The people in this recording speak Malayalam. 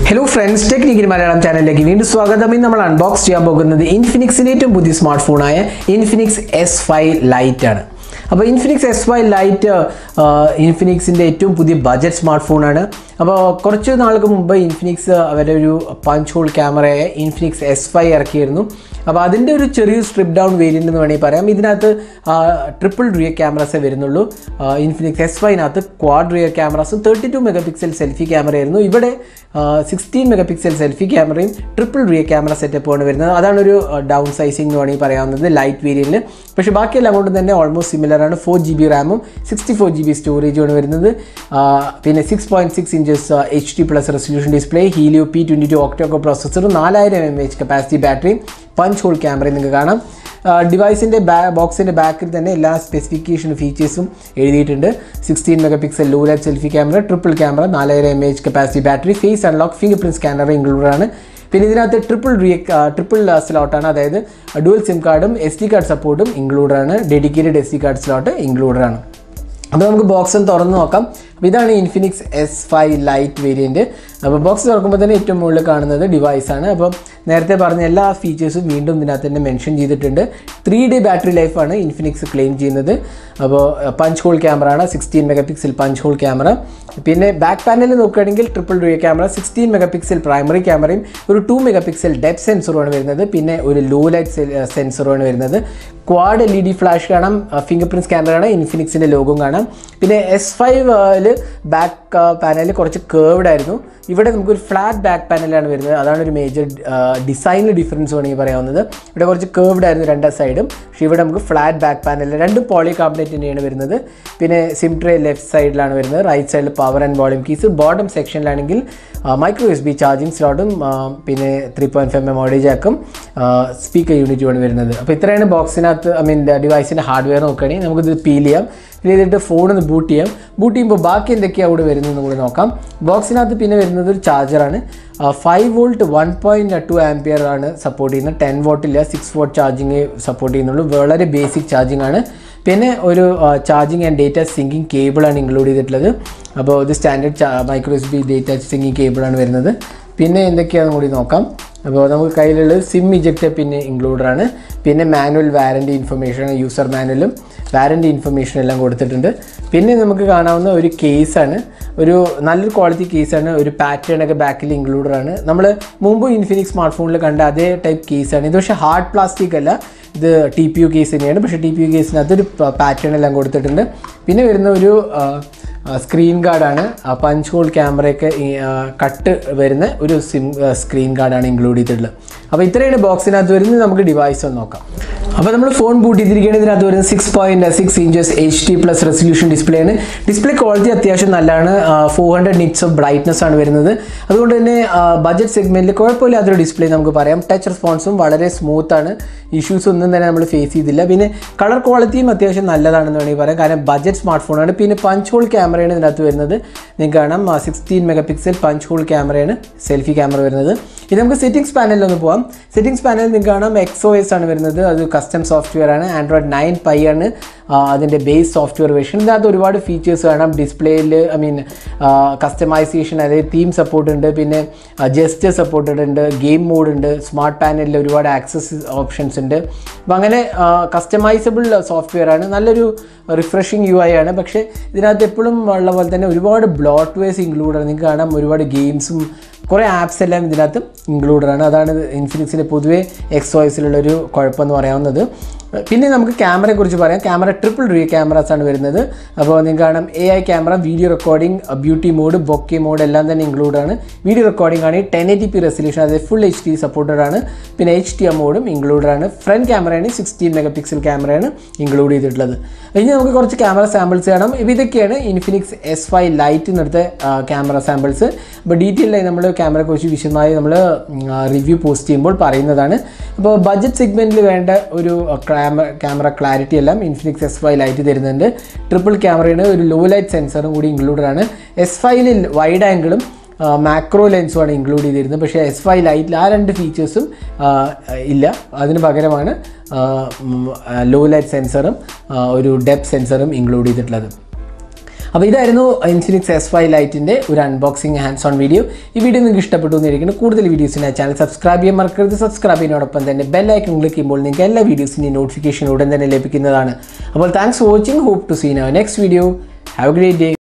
ഹലോ ഫ്രണ്ട്സ് ടെക്നിക്കൽ മലയാളം ചാനലിലേക്ക് വീണ്ടും സ്വാഗതം ഇന്ന് നമ്മൾ അൺബോക്സ് ചെയ്യാൻ പോകുന്നത് ഇൻഫിനിക്സിൻ്റെ ഏറ്റവും പുതിയ സ്മാർട്ട് ഫോണായ ഇൻഫിനിക്സ് എസ് ഫൈവ് ലൈറ്റ് ആണ് അപ്പോൾ ഇൻഫിനിക്സ് എസ് ഫൈവ് ലൈറ്റ് ഇൻഫിനിക്സിൻ്റെ ഏറ്റവും പുതിയ ബജറ്റ് സ്മാർട്ട് ഫോണാണ് അപ്പോൾ കുറച്ച് നാൾക്ക് മുമ്പ് ഇൻഫിനിക്സ് അവരുടെ ഒരു പഞ്ച് ഹോൾ ക്യാമറയായ ഇൻഫിനിക്സ് എസ് ഫൈവ് ഇറക്കിയിരുന്നു അപ്പോൾ അതിൻ്റെ ഒരു ചെറിയൊരു സ്ട്രിപ്പ് ഡൗൺ വേരിയൻ്റ് എന്ന് വേണമെങ്കിൽ പറയാം ഇതിനകത്ത് ട്രിപ്പിൾ റിയർ ക്യാമറാസേ വരുന്നുള്ളൂ ഇൻഫിനിക്സ് എസ് ഫൈവിനകത്ത് ക്വാഡ് റിയർ ക്യാമറാസും thirty two megapixel selfie ക്യാമറയായിരുന്നു ഇവിടെ സിക്സ്റ്റീൻ മെഗാ പിക്സൽ സെൽഫി ക്യാമറയും ട്രിപ്പിൾ റിയർ ക്യാമറ സെറ്റപ്പുമാണ് വരുന്നത് അതാണ് ഒരു ഡൗൺ സൈസിങ് എന്ന് വേണമെങ്കിൽ പറയാവുന്നത് ലൈറ്റ് വേരിയൻറ്റിൽ പക്ഷേ ബാക്കിയെല്ലാം കൊണ്ട് തന്നെ ഓൾമോസ്റ്റ് സിമിലർ ആണ് ഫോർ ജി ബി റാമും സിക്സ്റ്റി ഫോർ ജി ബി സ്റ്റോറേജുമാണ് വരുന്നത് ആ, പിന്നെ six point six inches H D plus resolution display Helio P twenty two octa core പ്രോസസ്സറും നാലായിരം എം എച്ച് കപ്പാസിറ്റി ബാറ്ററിയും പഞ്ച് ഹോൾ ക്യാമറയും നിങ്ങൾക്ക് കാണാം ഡിവൈസിൻ്റെ ബാ ബോക്സിൻ്റെ ബാക്കിൽ തന്നെ എല്ലാ സ്പെസിഫിക്കേഷൻ ഫീച്ചേഴ്സും എഴുതിയിട്ടുണ്ട് സിക്സ്റ്റീൻ മെഗാ പിക്സൽ ലൂലറ്റ് സെൽഫി ക്യാമറ ട്രിപ്പിൾ ക്യാമറ നാലായിരം M H capacity battery face unlock fingerprint scanner include ആണ് പിന്നെ ഇതിനകത്ത് ട്രിപ്പിൾ റിയ ട്രിപ്പിൾ സ്ലോട്ടാണ് അതായത് ഡുവൽ സിം കാർഡും എസ് ഡി കാർഡ് സപ്പോർട്ടും ഇൻക്ലൂഡ് ആണ് dedicated S D card slot include ആണ് അപ്പോൾ നമുക്ക് ബോക്സ് ഒന്ന് തുറന്ന് നോക്കാം അപ്പോൾ ഇതാണ് Infinix S five lite variant അപ്പോൾ ബോക്സ് തുറക്കുമ്പോൾ തന്നെ ഏറ്റവും മുകളിൽ കാണുന്നത് ഡിവൈസാണ് അപ്പോൾ നേരത്തെ പറഞ്ഞ എല്ലാ ഫീച്ചേഴ്സും വീണ്ടും ഇതിനകത്ത് തന്നെ മെൻഷൻ ചെയ്തിട്ടുണ്ട് ത്രീ ഡേ ബാറ്ററി ലൈഫാണ് ഇൻഫിനിക്സ് ക്ലെയിം ചെയ്യുന്നത് അപ്പോൾ പഞ്ച് ഹോൾ ക്യാമറ ആണ് sixteen mega megapixel punch hole camera പിന്നെ ബാക്ക് പാനലിൽ നോക്കുകയാണെങ്കിൽ triple rear camera sixteen mega megapixel primary ക്യാമറയും ഒരു ടു മെഗാ പിക്സൽ ഡെപ്ത് സെൻസറുമാണ് വരുന്നത് പിന്നെ ഒരു ലോ ലൈറ്റ് സെൻസറുമാണ് വരുന്നത് quad L E D flash കാണാം ഫിംഗർ പ്രിൻറ്റ് സ്കാനർ കാണാം ഇൻഫിനിക്സിൻ്റെ ലോഗോം കാണാം പിന്നെ എസ് ഫൈവില് ബാക്ക് പാനൽ കുറച്ച് കേർവ്ഡ് ആയിരുന്നു ഇവിടെ നമുക്കൊരു ഫ്ലാറ്റ് ബാക്ക് പാനലാണ് വരുന്നത് അതാണ് ഒരു മേജർ ഡിസൈനിൽ ഡിഫറൻസ് വേണമെങ്കിൽ പറയാവുന്നത് ഇവിടെ കുറച്ച് കേർവ്ഡ് ആയിരുന്നു രണ്ട് സൈഡും പക്ഷേ ഇവിടെ നമുക്ക് ഫ്ലാറ്റ് ബാക്ക് പാനൽ രണ്ട് പോളി കാർബണേറ്റ് തന്നെയാണ് വരുന്നത് പിന്നെ സിം ട്രേ ലെഫ്റ്റ് സൈഡിലാണ് വരുന്നത് റൈറ്റ് സൈഡിൽ power and volume keys bottom സെക്ഷനിലാണെങ്കിൽ മൈക്രോ എസ് ബി ചാർജിങ് സ്ലോട്ടും പിന്നെ ത്രീ പോയിൻറ്റ് ഫൈവ് മെമ്മോറി ജാക്കും സ്പീക്കർ യൂണിറ്റുമാണ് വരുന്നത് അപ്പോൾ ഇത്രയാണ് ബോക്സിനകത്ത് ഐ മീൻ ഡിവൈസിൻ്റെ ഹാർഡ്വെയർ നോക്കുകയാണെങ്കിൽ നമുക്കിത് പീൽ ചെയ്യാം പീൽ ചെയ്തിട്ട് ഫോൺ ഒന്ന് ബൂട്ട് ചെയ്യാം ബൂട്ട് ചെയ്യുമ്പോൾ ബാക്കി എന്തൊക്കെയാണ് അവിടെ വരുന്നത് കൂടി നോക്കാം ബോക്സിനകത്ത് പിന്നെ വരുന്നത് ഒരു ചാർജറാണ് five volt one point two ampere ആണ് സപ്പോർട്ട് ചെയ്യുന്നത് ടെൻ വോട്ടില്ല സിക്സ് വോട്ട് ചാർജിങ് സപ്പോർട്ട് ചെയ്യുന്നുള്ളൂ വളരെ ബേസിക് ചാർജിങ് ആണ് പിന്നെ ഒരു ചാർജിങ് ആൻഡ് ഡേറ്റ സിങ്കിങ് കേബിളാണ് ഇൻക്ലൂഡ് ചെയ്തിട്ടുള്ളത് അപ്പോൾ ഇത് standard micro S B data syncing കേബിളാണ് വരുന്നത് പിന്നെ എന്തൊക്കെയാണെന്ന് കൂടി നോക്കാം അപ്പോൾ നമുക്ക് കയ്യിലുള്ളത് സിം ഇജക്റ്റ് പിന്നെ ഇൻക്ലൂഡഡ് ആണ് പിന്നെ മാനുവൽ വാറൻറ്റി ഇൻഫർമേഷൻ യൂസർ മാനുവലും വാറൻറ്റി ഇൻഫർമേഷൻ എല്ലാം കൊടുത്തിട്ടുണ്ട് പിന്നെ നമുക്ക് കാണാവുന്ന ഒരു കേസാണ് ഒരു നല്ലൊരു ക്വാളിറ്റി കേസാണ് ഒരു പാറ്റേൺ ഒക്കെ ബാക്കിൽ ഇൻക്ലൂഡഡ് ആണ് നമ്മൾ മുമ്പ് ഇൻഫിനിക്സ് സ്മാർട്ട് ഫോണിൽ കണ്ട അതേ ടൈപ്പ് കേസാണ് ഇത് പക്ഷേ ഹാർഡ് പ്ലാസ്റ്റിക് അല്ല ഇത് ടി പി യു കേസ് തന്നെയാണ് പക്ഷേ ടി പി യു കേസിനകത്ത് ഒരു പാറ്റേൺ എല്ലാം കൊടുത്തിട്ടുണ്ട് പിന്നെ വരുന്ന ഒരു സ്ക്രീൻ ഗാർഡാണ് പഞ്ച് ഹോൾ ക്യാമറയൊക്കെ കട്ട് വരുന്ന ഒരു സിം സ്ക്രീൻ ഗാർഡാണ് ഇൻക്ലൂഡ് ചെയ്തിട്ടുള്ളത് അപ്പോൾ ഇത്രയാണ് ബോക്സിനകത്ത് വരുന്നത് നമുക്ക് ഡിവൈസ് ഒന്ന് നോക്കാം അപ്പോൾ നമ്മൾ ഫോൺ ബൂട്ട് ചെയ്തിരിക്കുകയാണ് ഇതിനകത്ത് വരുന്നത് six point six inches H D plus resolution display ആണ് ഡിസ്പ്ലേ ക്വാളിറ്റി അത്യാവശ്യം നല്ലതാണ് four hundred nits of brightness ആണ് വരുന്നത് അതുകൊണ്ട് തന്നെ ബഡ്ജറ്റ് സെഗ്മെൻറ്റിൽ കുഴപ്പമില്ലാത്തൊരു ഡിസ്പ്ലേ നമുക്ക് പറയാം ടച്ച് റെസ്പോൺസും വളരെ സ്മൂത്ത് ആണ് ഇഷ്യൂസ് ഒന്നും തന്നെ നമ്മൾ ഫേസ് ചെയ്തില്ല പിന്നെ കളർ ക്വാളിറ്റിയും അത്യാവശ്യം നല്ലതാണെന്ന് വേണമെങ്കിൽ പറയാം കാരണം ബഡ്ജറ്റ് സ്മാർട്ട് ഫോണാണ് പിന്നെ പഞ്ച് ഹോൾ ക്യാമറയാണ് ഇതിനകത്ത് വരുന്നത് നിങ്ങൾക്ക് കാണാം sixteen mega megapixel punch hole ക്യാമറയാണ് സെൽഫി ക്യാമറ വരുന്നത് ഇത് നമുക്ക് സെറ്റിംഗ്സ് പാനലിൽ ഒന്ന് പോകാം സെറ്റിംഗ്സ് പാനലിൽ നിങ്ങൾക്ക് കാണാം എക്സോ എസ് ആണ് വരുന്നത് അത് കസ്റ്റം സോഫ്റ്റ്വെയർ ആണ് ആൻഡ്രോയിഡ് നയൻ പൈ ആണ് ആ, അതിൻ്റെ ബേസ് സോഫ്റ്റ്വെയർ വേർഷൻ ഇതിനകത്ത് ഒരുപാട് ഫീച്ചേഴ്സ് കാണാം ഡിസ്പ്ലേയിൽ ഐ മീൻ കസ്റ്റമൈസേഷൻ അതായത് തീം സപ്പോർട്ട് ഉണ്ട് പിന്നെ ജസ്റ്റ് സപ്പോർട്ടഡ് ഉണ്ട് ഗെയിം മോഡ് ഉണ്ട് സ്മാർട്ട് പാനലിൽ ഒരുപാട് ആക്സസ് ഓപ്ഷൻസ് ഉണ്ട് അപ്പോൾ അങ്ങനെ കസ്റ്റമൈസബിൾ സോഫ്റ്റ്വെയർ ആണ് നല്ലൊരു റിഫ്രഷിങ് യു ഐ ആണ് പക്ഷേ ഇതിനകത്ത് എപ്പോഴും ഉള്ള പോലെ തന്നെ ഒരുപാട് ബ്ലോട്ട് വേസ് ഇൻക്ലൂഡ് ആണ് നിങ്ങൾക്ക് കാണാം ഒരുപാട് ഗെയിംസും കുറേ ആപ്സ് എല്ലാം ഇതിനകത്ത് ഇൻക്ലൂഡഡ് ആണ് അതാണ് ഇൻഫിനിക്സിൻ്റെ പൊതുവേ എക്സ് വോയിസിലുള്ളൊരു കുഴപ്പമെന്ന് പറയാവുന്നത് പിന്നെ നമുക്ക് ക്യാമറയെ കുറിച്ച് പറയാം ക്യാമറ ട്രിപ്പിൾ റിയ ക്യാമറാസ് ആണ് വരുന്നത് അപ്പോൾ നിങ്ങൾക്ക് കാണാം A I camera video recording beauty mode bokeh mode എല്ലാം തന്നെ ഇൻക്ലൂഡ് ആണ് വീഡിയോ റെക്കോർഡിംഗ് ആണ് ടെൻ എയ്റ്റി പി റെസൊല്യൂഷൻ അതായത് ഫുൾ എച്ച് ഡി സപ്പോർട്ടഡ് ആണ് പിന്നെ എച്ച് ഡി എം മോഡും ഇൻക്ലൂഡഡ് ആണ് ഫ്രണ്ട് ക്യാമറയാണ് സിക്സ്റ്റീൻ മെഗാ പിക്സൽ ക്യാമറയാണ് ഇൻക്ലൂഡ് ചെയ്തിട്ടുള്ളത് ഇനി നമുക്ക് കുറച്ച് ക്യാമറ സാമ്പിൾസ് കാണാം ഇപ്പം ഇതൊക്കെയാണ് ഇൻഫിനിക്സ് എസ് ഫൈവ് ലൈറ്റ് നിർത്ത ക്യാമറ സാമ്പിൾസ് അപ്പോൾ ഡീറ്റെയിൽ ആയി നമ്മൾ ക്യാമറയെ കുറിച്ച് വിശദമായി നമ്മൾ റിവ്യൂ പോസ്റ്റ് ചെയ്യുമ്പോൾ പറയുന്നതാണ് അപ്പോൾ ബഡ്ജറ്റ് സെഗ്മെൻറ്റിൽ വേണ്ട ഒരു ക്യാമറ ക്യാമറ ക്ലാരിറ്റി എല്ലാം ഇൻഫിനിക്സ് എസ് ഫൈവ് ലൈറ്റ് തരുന്നുണ്ട് ട്രിപ്പിൾ ക്യാമറയാണ് ഒരു ലോ ലൈറ്റ് സെൻസറും കൂടി ഇൻക്ലൂഡഡ് ആണ് എസ് ഫൈവിൽ വൈഡ് ആംഗിളും മാക്രോ ലെൻസുമാണ് ഇൻക്ലൂഡ് ചെയ്തിരുന്നത് പക്ഷേ എസ് ഫൈവ് ലൈറ്റിൽ ആ രണ്ട് ഫീച്ചേഴ്സും ഇല്ല അതിന് പകരമാണ് ലോ ലൈറ്റ് സെൻസറും ഒരു ഡെപ്ത് സെൻസറും ഇൻക്ലൂഡ് ചെയ്തിട്ടുള്ളത് അപ്പോൾ ഇതായിരുന്നു ഇൻഫിനിക്സ് എസ് ഫൈവ് ലൈറ്റിൻ്റെ ഒരു അൺബോക്സിംഗ് ഹാൻഡ്സ് ഓൺ വീഡിയോ ഈ വീഡിയോ നിങ്ങൾക്ക് ഇഷ്ടപ്പെട്ടു എന്നിരിക്കുന്നു കൂടുതൽ വീഡിയോസിന് ചാനൽ സബ്സ്ക്രൈബ് ചെയ്യാൻ മറക്കരുത് സബ്സ്ക്രൈബ് ചെയ്യുന്നതോടൊപ്പം തന്നെ ബെല്ലൈക്കൺ ക്ലിക്ക് ചെയ്യുമ്പോൾ നിങ്ങൾക്ക് എല്ലാ വീഡിയോസിൻ്റെയും നോട്ടിഫിക്കേഷൻ ഉടൻ തന്നെ ലഭിക്കുന്നതാണ് അപ്പോൾ thanks for watching hope to see in our next video have a great day